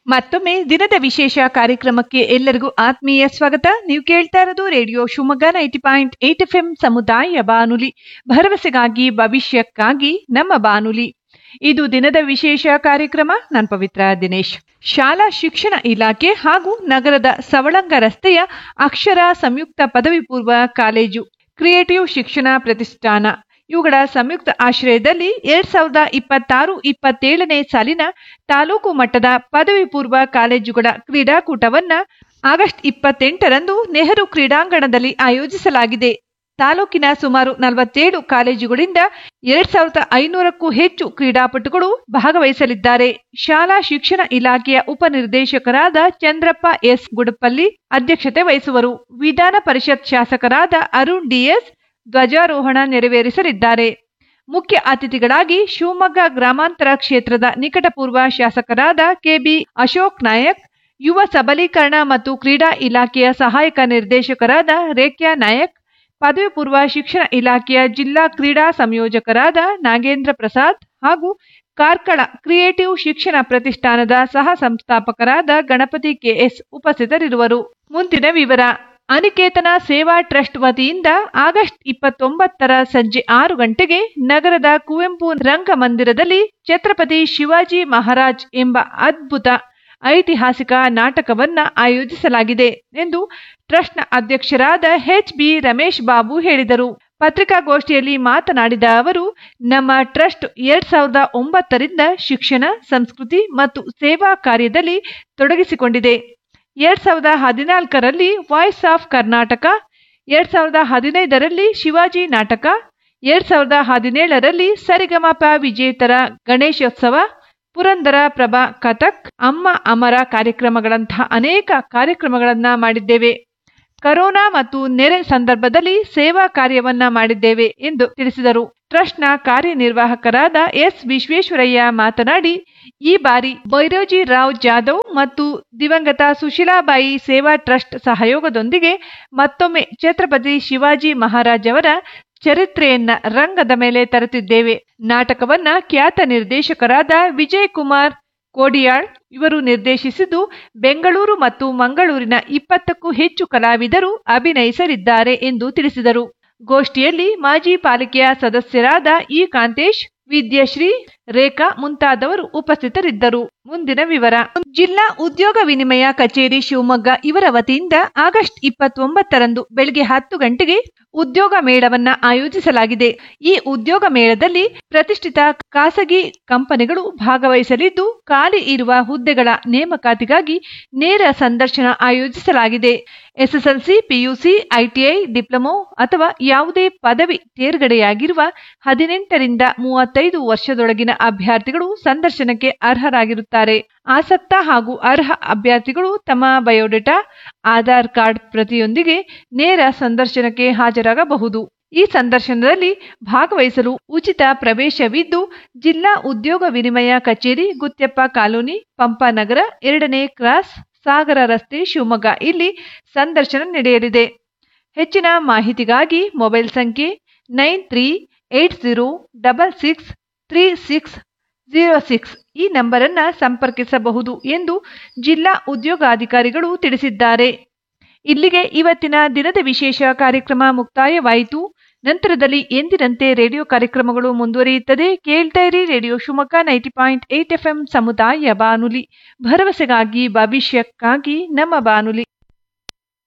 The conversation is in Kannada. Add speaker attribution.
Speaker 1: ಮತ್ತೊಮ್ಮೆ ದಿನದ ವಿಶೇಷ ಕಾರ್ಯಕ್ರಮಕ್ಕೆ ಎಲ್ಲರಿಗೂ ಆತ್ಮೀಯ ಸ್ವಾಗತ ನೀವು ಕೇಳ್ತಾ ಇರೋದು radio Shivamogga ninety point eight F M ಸಮುದಾಯ ಬಾನುಲಿ ಭರವಸೆಗಾಗಿ ಭವಿಷ್ಯಕ್ಕಾಗಿ ನಮ್ಮ ಬಾನುಲಿ ಇದು ದಿನದ ವಿಶೇಷ ಕಾರ್ಯಕ್ರಮ ನಾನು ಪವಿತ್ರ ದಿನೇಶ್ ಶಾಲಾ ಶಿಕ್ಷಣ ಇಲಾಖೆ ಹಾಗೂ ನಗರದ ಸವಳಂಗ ರಸ್ತೆಯ ಅಕ್ಷರ ಸಂಯುಕ್ತ ಪದವಿ ಪೂರ್ವ ಕಾಲೇಜು ಕ್ರಿಯೇಟಿವ್ ಶಿಕ್ಷಣ ಪ್ರತಿಷ್ಠಾನ ಇವುಗಳ ಸಂಯುಕ್ತ ಆಶ್ರಯದಲ್ಲಿ ಎರಡ್ ಸಾವಿರದ ಇಪ್ಪತ್ತಾರು ಇಪ್ಪತ್ತೇಳನೇ ಸಾಲಿನ ತಾಲೂಕು ಮಟ್ಟದ ಪದವಿ ಪೂರ್ವ ಕಾಲೇಜುಗಳ ಕ್ರೀಡಾಕೂಟವನ್ನ ಆಗಸ್ಟ್ ಇಪ್ಪತ್ತೆಂಟರಂದು ನೆಹರು ಕ್ರೀಡಾಂಗಣದಲ್ಲಿ ಆಯೋಜಿಸಲಾಗಿದೆ ತಾಲೂಕಿನ ಸುಮಾರು ನಲವತ್ತೇಳು ಕಾಲೇಜುಗಳಿಂದ ಎರಡ್ ಸಾವಿರದ ಐನೂರಕ್ಕೂ ಹೆಚ್ಚು ಕ್ರೀಡಾಪಟುಗಳು ಭಾಗವಹಿಸಲಿದ್ದಾರೆ ಶಾಲಾ ಶಿಕ್ಷಣ ಇಲಾಖೆಯ ಉಪನಿರ್ದೇಶಕರಾದ ಚಂದ್ರಪ್ಪ ಎಸ್ ಗುಡಪಲ್ಲಿ ಅಧ್ಯಕ್ಷತೆ ವಹಿಸುವರು ವಿಧಾನ ಪರಿಷತ್ ಶಾಸಕರಾದ ಅರುಣ್ ಡಿಎಸ್ ಧ್ವಜಾರೋಹಣ ನೆರವೇರಿಸಲಿದ್ದಾರೆ ಮುಖ್ಯ ಅತಿಥಿಗಳಾಗಿ ಶಿವಮೊಗ್ಗ ಗ್ರಾಮಾಂತರ ಕ್ಷೇತ್ರದ ನಿಕಟಪೂರ್ವ ಶಾಸಕರಾದ ಕೆಬಿ ಅಶೋಕ್ ನಾಯಕ್ ಯುವ ಸಬಲೀಕರಣ ಮತ್ತು ಕ್ರೀಡಾ ಇಲಾಖೆಯ ಸಹಾಯಕ ನಿರ್ದೇಶಕರಾದ ರೇಖ್ಯಾ ನಾಯಕ್ ಪದವಿ ಪೂರ್ವ ಶಿಕ್ಷಣ ಇಲಾಖೆಯ ಜಿಲ್ಲಾ ಕ್ರೀಡಾ ಸಂಯೋಜಕರಾದ ನಾಗೇಂದ್ರ ಪ್ರಸಾದ್ ಹಾಗೂ ಕಾರ್ಕಳ ಕ್ರಿಯೇಟಿವ್ ಶಿಕ್ಷಣ ಪ್ರತಿಷ್ಠಾನದ ಸಹ ಸಂಸ್ಥಾಪಕರಾದ ಗಣಪತಿ ಕೆಎಸ್ ಉಪಸ್ಥಿತರಿರುವರು ಮುಂದಿನ ವಿವರ ಅನಿಕೇತನ ಸೇವಾ ಟ್ರಸ್ಟ್ ವತಿಯಿಂದ ಆಗಸ್ಟ್ ಇಪ್ಪತ್ತೊಂಬತ್ತರ ಸಂಜೆ ಆರು ಗಂಟೆಗೆ ನಗರದ ಕುವೆಂಪು ರಂಗಮಂದಿರದಲ್ಲಿ ಛತ್ರಪತಿ ಶಿವಾಜಿ ಮಹಾರಾಜ್ ಎಂಬ ಅದ್ಭುತ ಐತಿಹಾಸಿಕ ನಾಟಕವನ್ನ ಆಯೋಜಿಸಲಾಗಿದೆ ಎಂದು ಟ್ರಸ್ಟ್ನ ಅಧ್ಯಕ್ಷರಾದ ಎಚ್ ಬಿ ರಮೇಶ್ ಬಾಬು ಹೇಳಿದರು ಪತ್ರಿಕಾಗೋಷ್ಠಿಯಲ್ಲಿ ಮಾತನಾಡಿದ ಅವರು ನಮ್ಮ ಟ್ರಸ್ಟ್ ಎರಡ್ ಸಾವಿರದ ಒಂಬತ್ತರಿಂದ ಶಿಕ್ಷಣ ಸಂಸ್ಕೃತಿ ಮತ್ತು ಸೇವಾ ಕಾರ್ಯದಲ್ಲಿ ತೊಡಗಿಸಿಕೊಂಡಿದೆ ಎರಡ್ ಸಾವಿರದ ಹದಿನಾಲ್ಕರಲ್ಲಿ ವಾಯ್ಸ್ ಆಫ್ ಕರ್ನಾಟಕ ಎರಡ್ ಸಾವಿರದ ಹದಿನೈದರಲ್ಲಿ ಶಿವಾಜಿ ನಾಟಕ ಎರಡ್ ಸಾವಿರದ ಹದಿನೇಳರಲ್ಲಿ ಸರಿಗಮಪ ವಿಜೇತರ ಗಣೇಶೋತ್ಸವ ಪುರಂದರ ಪ್ರಭಾ ಕಥಕ್ ಅಮ್ಮ ಅಮರ ಕಾರ್ಯಕ್ರಮಗಳಂತಹ ಅನೇಕ ಕಾರ್ಯಕ್ರಮಗಳನ್ನ ಮಾಡಿದ್ದೇವೆ ಕರೋನಾ ಮತ್ತು ನೆರೆ ಸಂದರ್ಭದಲ್ಲಿ ಸೇವಾ ಕಾರ್ಯವನ್ನ ಮಾಡಿದ್ದೇವೆ ಎಂದು ತಿಳಿಸಿದರು ಟ್ರಸ್ಟ್ನ ಕಾರ್ಯನಿರ್ವಾಹಕರಾದ ಎಸ್ ವಿಶ್ವೇಶ್ವರಯ್ಯ ಮಾತನಾಡಿ ಈ ಬಾರಿ ಬೈರೋಜಿ ರಾವ್ ಜಾಧವ್ ಮತ್ತು ದಿವಂಗತ ಸುಶೀಲಾಬಾಯಿ ಸೇವಾ ಟ್ರಸ್ಟ್ ಸಹಯೋಗದೊಂದಿಗೆ ಮತ್ತೊಮ್ಮೆ ಛತ್ರಪತಿ ಶಿವಾಜಿ ಮಹಾರಾಜ್ ಅವರ ಚರಿತ್ರೆಯನ್ನ ರಂಗದ ಮೇಲೆ ತರುತ್ತಿದ್ದೇವೆ ನಾಟಕವನ್ನ ಖ್ಯಾತ ನಿರ್ದೇಶಕರಾದ ವಿಜಯ್ ಕುಮಾರ್ ಕೋಡಿಯಾಳ್ ಇವರು ನಿರ್ದೇಶಿಸಿದ್ದು ಬೆಂಗಳೂರು ಮತ್ತು ಮಂಗಳೂರಿನ ಇಪ್ಪತ್ತಕ್ಕೂ ಹೆಚ್ಚು ಕಲಾವಿದರು ಅಭಿನಯಿಸಲಿದ್ದಾರೆ ಎಂದು ತಿಳಿಸಿದರು ಗೋಷ್ಠಿಯಲ್ಲಿ ಮಾಜಿ ಪಾಲಿಕೆಯ ಸದಸ್ಯರಾದ ಇ ಕಾಂತೇಶ್ ವಿದ್ಯಶ್ರೀ ರೇಖಾ ಮುಂತಾದವರು ಉಪಸ್ಥಿತರಿದ್ದರು ಮುಂದಿನ ವಿವರ ಜಿಲ್ಲಾ ಉದ್ಯೋಗ ವಿನಿಮಯ ಕಚೇರಿ ಶಿವಮೊಗ್ಗ ಇವರ ವತಿಯಿಂದ ಆಗಸ್ಟ್ ಇಪ್ಪತ್ತೊಂಬತ್ತರಂದು ಬೆಳಗ್ಗೆ ಹತ್ತು ಗಂಟೆಗೆ ಉದ್ಯೋಗ ಮೇಳವನ್ನ ಆಯೋಜಿಸಲಾಗಿದೆ ಈ ಉದ್ಯೋಗ ಮೇಳದಲ್ಲಿ ಪ್ರತಿಷ್ಠಿತ ಖಾಸಗಿ ಕಂಪನಿಗಳು ಭಾಗವಹಿಸಲಿದ್ದು ಖಾಲಿ ಇರುವ ಹುದ್ದೆಗಳ ನೇಮಕಾತಿಗಾಗಿ ನೇರ ಸಂದರ್ಶನ ಆಯೋಜಿಸಲಾಗಿದೆ ಎಸ್ಎಸ್ಎಲ್ಸಿ ಪಿಯುಸಿ ಐಟಿಐ ಡಿಪ್ಲೊಮೊ ಅಥವಾ ಯಾವುದೇ ಪದವಿ ತೇರ್ಗಡೆಯಾಗಿರುವ ಹದಿನೆಂಟರಿಂದ ಮೂವತ್ತೈದು ವರ್ಷದೊಳಗಿನ ಅಭ್ಯರ್ಥಿಗಳು ಸಂದರ್ಶನಕ್ಕೆ ಅರ್ಹರಾಗಿರುತ್ತಾರೆ ಆಸಕ್ತ ಹಾಗೂ ಅರ್ಹ ಅಭ್ಯರ್ಥಿಗಳು ತಮ್ಮ ಬಯೋಡೇಟಾ ಆಧಾರ್ ಕಾರ್ಡ್ ಪ್ರತಿಯೊಂದಿಗೆ ನೇರ ಸಂದರ್ಶನಕ್ಕೆ ಹಾಜರಾಗಬಹುದು ಈ ಸಂದರ್ಶನದಲ್ಲಿ ಭಾಗವಹಿಸಲು ಉಚಿತ ಪ್ರವೇಶವಿದ್ದು ಜಿಲ್ಲಾ ಉದ್ಯೋಗ ವಿನಿಮಯ ಕಚೇರಿ ಗುತ್ಯಪ್ಪ ಕಾಲೋನಿ ಪಂಪಾನಗರ ಎರಡನೇ ಕ್ರಾಸ್ ಸಾಗರ ರಸ್ತೆ ಶಿವಮೊಗ್ಗ ಇಲ್ಲಿ ಸಂದರ್ಶನ ನಡೆಯಲಿದೆ ಹೆಚ್ಚಿನ ಮಾಹಿತಿಗಾಗಿ ಮೊಬೈಲ್ ಸಂಖ್ಯೆ nine three eight zero double six three six zero six ಈ ನಂಬರನ್ನ ಸಂಪರ್ಕಿಸಬಹುದು ಎಂದು ಜಿಲ್ಲಾ ಉದ್ಯೋಗಾಧಿಕಾರಿಗಳು ತಿಳಿಸಿದ್ದಾರೆ ಇಲ್ಲಿಗೆ ಇವತ್ತಿನ ದಿನದ ವಿಶೇಷ ಕಾರ್ಯಕ್ರಮ ಮುಕ್ತಾಯವಾಯಿತು ನಂತರದಲ್ಲಿ ಎಂದಿನಂತೆ ರೇಡಿಯೋ ಕಾರ್ಯಕ್ರಮಗಳು ಮುಂದುವರಿಯುತ್ತದೆ ಕೇಳ್ತಾ ಇರಿ radio Shivamogga ninety point eight F ಸಮುದಾಯ ಬಾನುಲಿ ಭರವಸೆಗಾಗಿ ಭವಿಷ್ಯಕ್ಕಾಗಿ ನಮ್ಮ ಬಾನುಲಿ